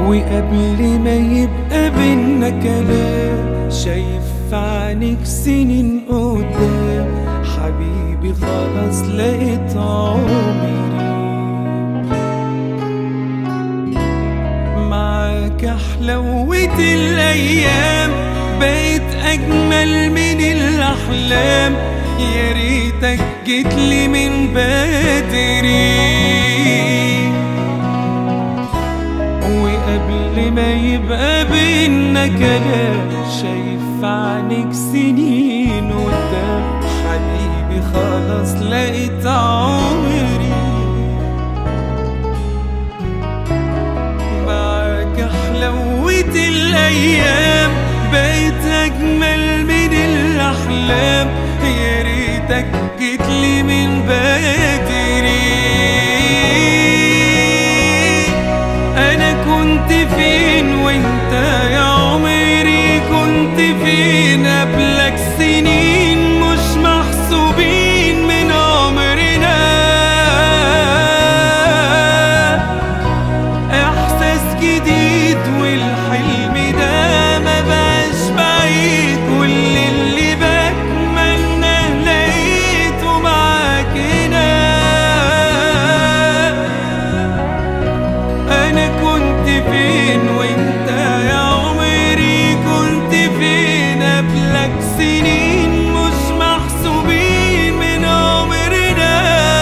وقبل ما يبقى بينا كلام شايف في عينيك سنين قدام حبيبي خلاص لقيت عمري معاك حلوت الأيام بقيت أجمل من الأحلام يا ريتك جيتلي من بدري وقبل ما يبقى بينا كلام شايف في عينيك سنين قدام حبيبي خلاص لقيت عمري معاك حلوت الأيام بقيت أجمل من الأحلام يا ريتك جيتلي من بدري أنا كنت فين وأنت يا عمري كنت فين قبلك سنين مش محسوبين من عمرنا احساس جديد والحلم ده ما بقاش بعيد كل اللي بتمنى لقيته معاك هنا انا كنت فين وانت يا عمري كنت فين قبلك سنين مش محسوبين من عمرنا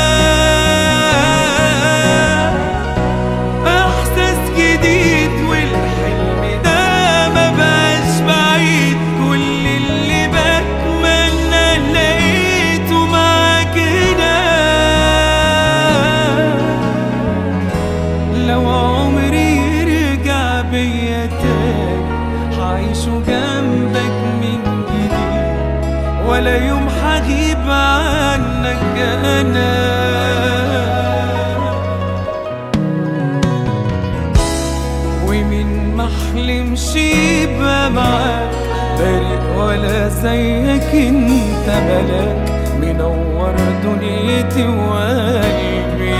احساس جديد والحلم ده ما بقاش بعيد كل اللي بتمنى لقيته معاك هنا لو عمري يرجع بيا تاني هعيشه جنبك من جديد ولا يوم هغيب عنك انا ومن محلمش يبقى معاك بريء ولا زيك انت ملاك منور دنيتي وقلبي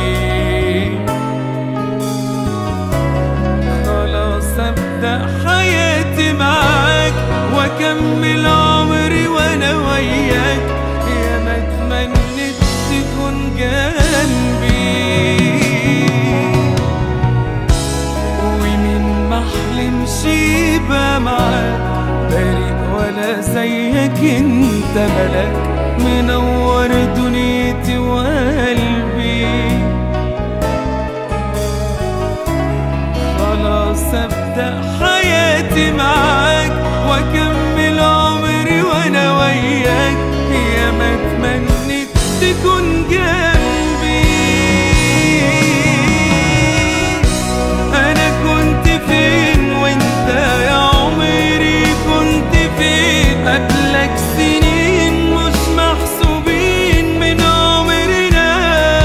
خلاص ابدا حياتي معاك واكمل عمري وانا وياك يا ما اتمنيت تكون جنبي ومين محلمش يبقى معاك بريء ولا زيك انت ملاك منور دنيتي وقلبي خلاص ابدا حياتي معاك واكمل عمري وانا وياك يا ما اتمنيت تكون جنبي انا كنت فين وانت يا عمري كنت فين قبلك سنين مش محسوبين من عمرنا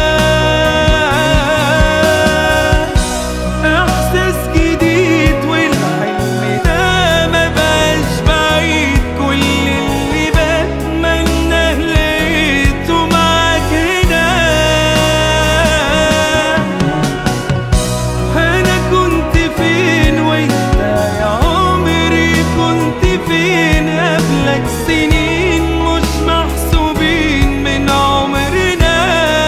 احساس جديد والحلم ده ما بقاش بعيد كل اللي بتمنى لقيته معاك هنا انا كنت فين وانت يا عمري كنت فين قبلك سنين مش محسوبين من عمرنا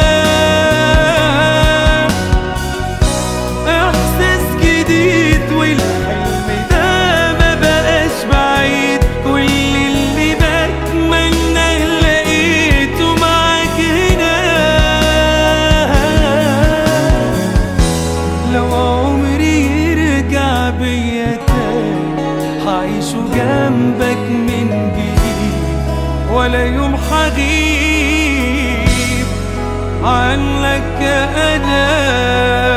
احساس جديد والحلم ده ما بقاش بعيد كل اللي بتمنى لقيته معاك هنا لو عمري يرجع بيا تاني هعيشه جنبك من جديد ولا يوم هغيب عنك انا